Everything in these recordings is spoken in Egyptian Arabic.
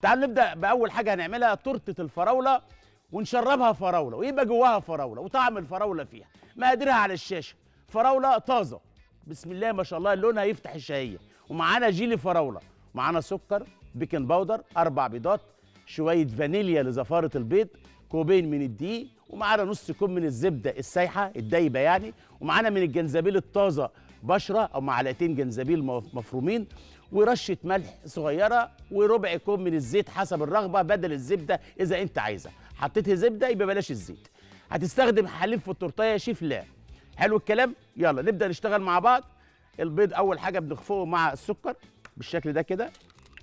تعالوا نبدا باول حاجه هنعملها تورته الفراوله ونشربها فراوله ويبقى جواها فراوله وطعم الفراوله فيها مقاديرها على الشاشه فراوله طازه بسم الله ما شاء الله لونها يفتح الشهيه ومعانا جيلي فراوله معانا سكر بيكنج باودر اربع بيضات شويه فانيليا لزفاره البيض كوبين من الدقيق ومعانا نص كوب من الزبده السايحه الدايبه يعني ومعانا من الجنزبيل الطازه بشره او معلقتين جنزبيل مف- مفرومين ورشه ملح صغيره وربع كوب من الزيت حسب الرغبه بدل الزبده اذا انت عايزه حطيت زبده يبقى بلاش الزيت هتستخدم حليب في التورتيه يا شيف لا حلو الكلام يلا نبدا نشتغل مع بعض البيض اول حاجه بنخفقه مع السكر بالشكل ده كده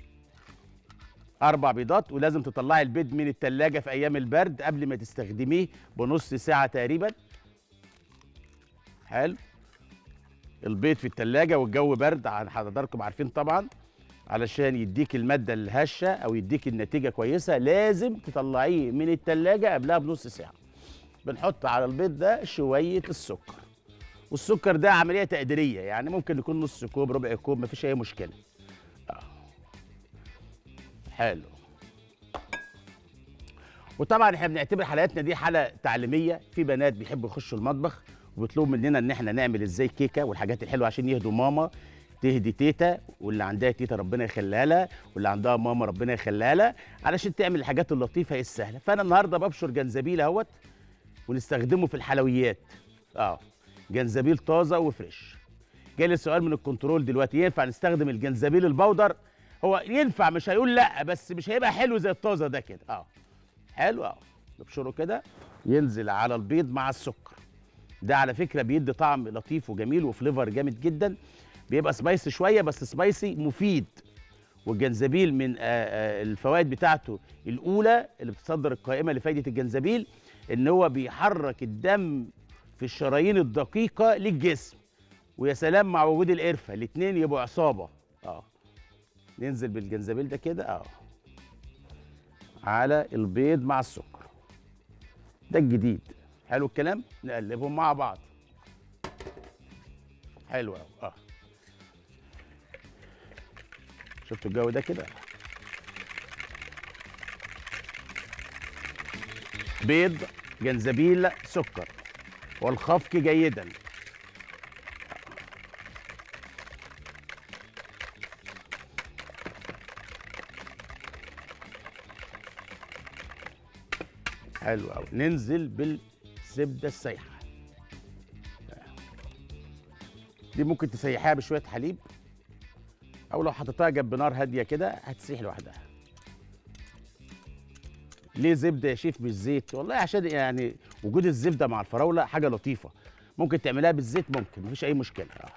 اربع بيضات ولازم تطلعي البيض من التلاجة في ايام البرد قبل ما تستخدميه بنص ساعه تقريبا حلو البيض في التلاجة والجو برد عن حضراتكم عارفين طبعا علشان يديك المادة الهشة أو يديك النتيجة كويسة لازم تطلعيه من التلاجة قبلها بنص ساعة بنحط على البيض ده شوية السكر والسكر ده عملية تقديرية يعني ممكن يكون نص كوب ربع كوب مفيش أي مشكلة آه. حلو وطبعا احنا بنعتبر حلقاتنا دي حلقه تعليميه في بنات بيحبوا يخشوا المطبخ وبيطلبوا مننا ان احنا نعمل ازاي كيكه والحاجات الحلوه عشان يهدوا ماما تهدي تيتا واللي عندها تيتا ربنا يخليها لها واللي عندها ماما ربنا يخليها لها علشان تعمل الحاجات اللطيفه السهله فانا النهارده ببشر جنزبيل اهوت ونستخدمه في الحلويات اه جنزبيل طازه وفريش جالي سؤال من الكنترول دلوقتي ينفع نستخدم الجنزبيل البودر هو ينفع مش هيقول لا بس مش هيبقى حلو زي الطازه ده كده اه حلو اه نبشره كده ينزل على البيض مع السكر ده على فكره بيدي طعم لطيف وجميل وفليفر جامد جدا بيبقى سبايسي شويه بس سبايسي مفيد والجنزبيل من آه، آه، الفوائد بتاعته الاولى اللي بتصدر القائمه لفائده الجنزبيل ان هو بيحرك الدم في الشرايين الدقيقه للجسم ويا سلام مع وجود القرفه الاثنين يبقوا عصابه اه ننزل بالجنزبيل ده كده اه على البيض مع السكر ده الجديد حلو الكلام نقلبهم مع بعض حلو قوي اه شفتوا الجو ده كده بيض جنزبيل سكر والخفق جيدا حلو قوي ننزل بالزبده السايحه دي ممكن تسيحيها بشويه حليب او لو حطيتها جنب نار هاديه كده هتسيح لوحدها ليه زبده يا شيف مش زيت والله عشان يعني وجود الزبده مع الفراوله حاجه لطيفه ممكن تعملها بالزيت ممكن مفيش اي مشكله آه.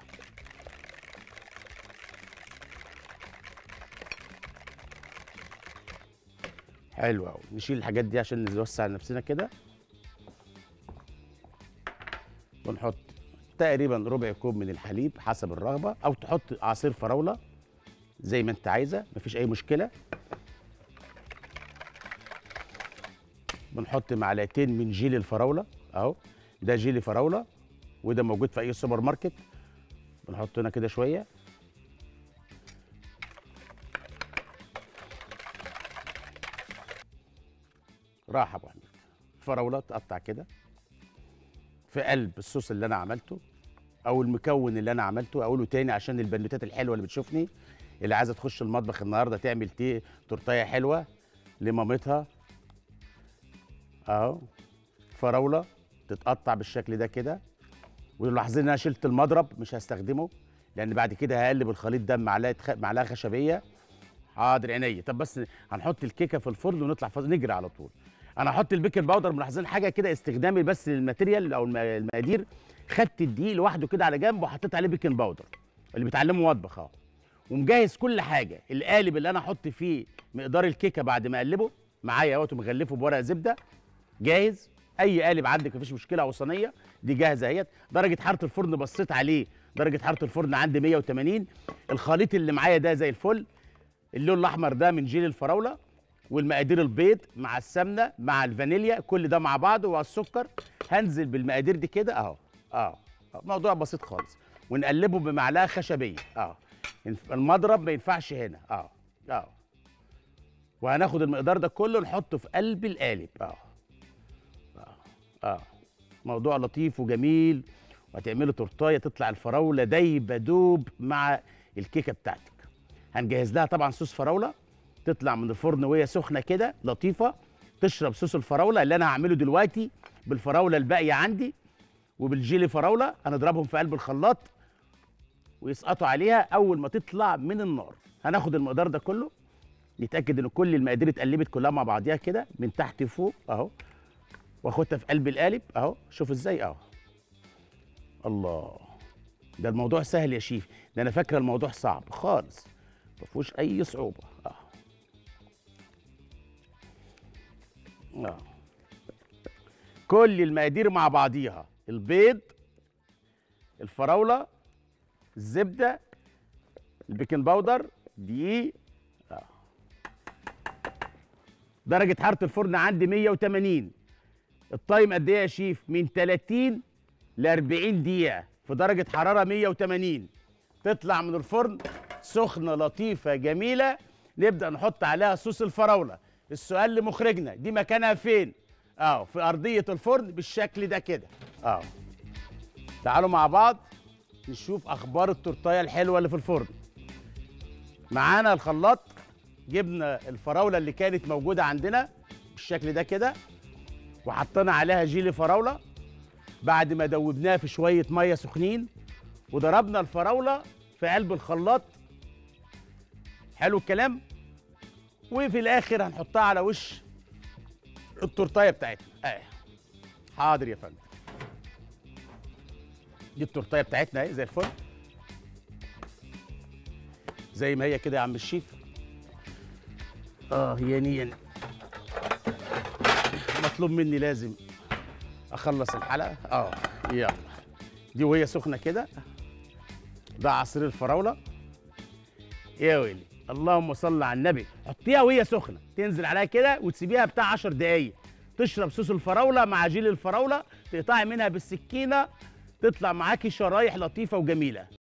حلو قوي نشيل الحاجات دي عشان نوسع نفسنا كده ونحط تقريبا ربع كوب من الحليب حسب الرغبه او تحط عصير فراوله زي ما انت عايزه مفيش اي مشكله بنحط معلقتين من جيل الفراوله اهو ده جيلي فراوله وده موجود في اي سوبر ماركت بنحط هنا كده شويه راحه ابو حميد فراوله تقطع كده في قلب الصوص اللي انا عملته او المكون اللي انا عملته اقوله تاني عشان البنوتات الحلوه اللي بتشوفني اللي عايزه تخش المطبخ النهارده تعمل تي تورتيه حلوه لمامتها اهو فراوله تتقطع بالشكل ده كده ولاحظين ان انا شلت المضرب مش هستخدمه لان بعد كده هقلب الخليط ده بمعلقه خ... معلقه خشبيه حاضر عينيا طب بس هنحط الكيكه في الفرن ونطلع فاز... نجري على طول انا هحط البيكنج باودر ملاحظين حاجه كده استخدامي بس للماتيريال او الم- المقادير خدت الدقيق لوحده كده على جنب وحطيت عليه بيكنج باودر اللي بيتعلموا مطبخ اهو ومجهز كل حاجه القالب اللي انا احط فيه مقدار الكيكه بعد ما اقلبه معايا اهوت مغلفه بورق زبده جاهز اي قالب عندك مفيش مشكله او صينيه دي جاهزه اهيت درجه حراره الفرن بصيت عليه درجه حراره الفرن عندي 180 الخليط اللي معايا ده زي الفل اللون الاحمر ده من جيل الفراوله والمقادير البيض مع السمنه مع الفانيليا كل ده مع بعضه والسكر هنزل بالمقادير دي كده اهو اه آه، موضوع بسيط خالص ونقلبه بمعلقه خشبيه اه ينف- المضرب ما ينفعش هنا اه اه وهناخد المقدار ده كله نحطه في قلب القالب اه اه اه موضوع لطيف وجميل وهتعملوا تورتايه تطلع الفراوله دايبه دوب مع الكيكه بتاعتك هنجهز لها طبعا صوص فراوله تطلع من الفرن وهي سخنه كده لطيفه تشرب صوص الفراوله اللي انا هعمله دلوقتي بالفراوله الباقيه عندي وبالجيلي فراوله هنضربهم في قلب الخلاط ويسقطوا عليها اول ما تطلع من النار هناخد المقدار ده كله نتاكد ان كل المقادير اتقلبت كلها مع بعضيها كده من تحت لفوق اهو واخدها في قلب القالب اهو شوف ازاي اهو الله ده الموضوع سهل يا شيف ده انا فاكره الموضوع صعب خالص ما فيهوش اي صعوبه اه اه كل المقادير مع بعضيها البيض الفراوله الزبده البيكنج باودر دقيق آه. درجه حراره الفرن عندي 180 التايم قد ايه يا شيف من 30 ل 40 دقيقه في درجه حراره 180 تطلع من الفرن سخنه لطيفه جميله نبدا نحط عليها صوص الفراوله السؤال لمخرجنا دي مكانها فين اه في ارضيه الفرن بالشكل ده كده اه تعالوا مع بعض نشوف اخبار التورتايه الحلوه اللي في الفرن معانا الخلاط جبنا الفراوله اللي كانت موجوده عندنا بالشكل ده كده وحطينا عليها جيلي فراوله بعد ما دوبناها في شويه ميه سخنين وضربنا الفراوله في قلب الخلاط حلو الكلام وفي الاخر هنحطها على وش التورتايه بتاعتنا اه حاضر يا فندم دي التورتايه بتاعتنا اهي زي الفل زي ما هي كده يا عم الشيف اه يانيا مطلوب مني لازم اخلص الحلقه اه يلا دي وهي سخنه كده ده عصير الفراوله يا ويلي اللهم صل على النبي حطيها وهي سخنه تنزل عليها كده وتسيبيها بتاع 10 دقايق تشرب صوص الفراوله مع جيل الفراوله تقطعي منها بالسكينه تطلع معاكي شرايح لطيفه وجميله